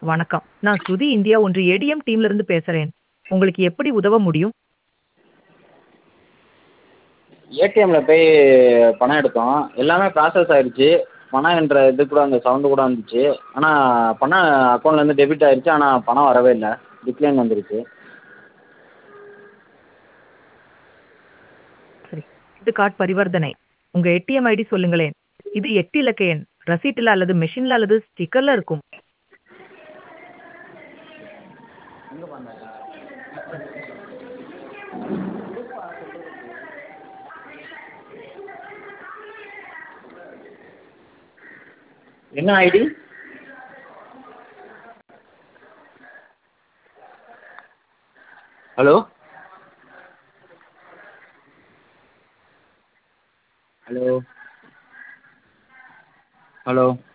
வணக்கம். நான் ஸ்ருதி இந்தியா ஒன்று ஏடிஎம் டீம்ல இருந்து பேசுறேன். உங்களுக்கு எப்படி உதவ முடியும்? ஏடிஎம்ல போய் பணம் எடுத்தோம். எல்லாமே ப்ராசஸ் ஆயிடுச்சு. பணம் என்ற இது கூட அந்த சவுண்டு கூட வந்துச்சு. ஆனா பணம் அக்கவுண்ட்லேருந்து டெபிட் ஆயிருச்சு. ஆனா பணம் வரவே இல்ல. டிக்ளைன் வந்துருச்சு. சரி. இது கார்ட் பரிவர்த்தனை. உங்க ஏடிஎம் ஐடி சொல்லுங்களேன். இது 8 இலக்க எண். ரசீட்டுல அல்லது மெஷின்ல அல்லது ஸ்டிக்கர்ல இருக்கும். என்ன ஐடி? ஹலோ? ஹலோ? ஹலோ?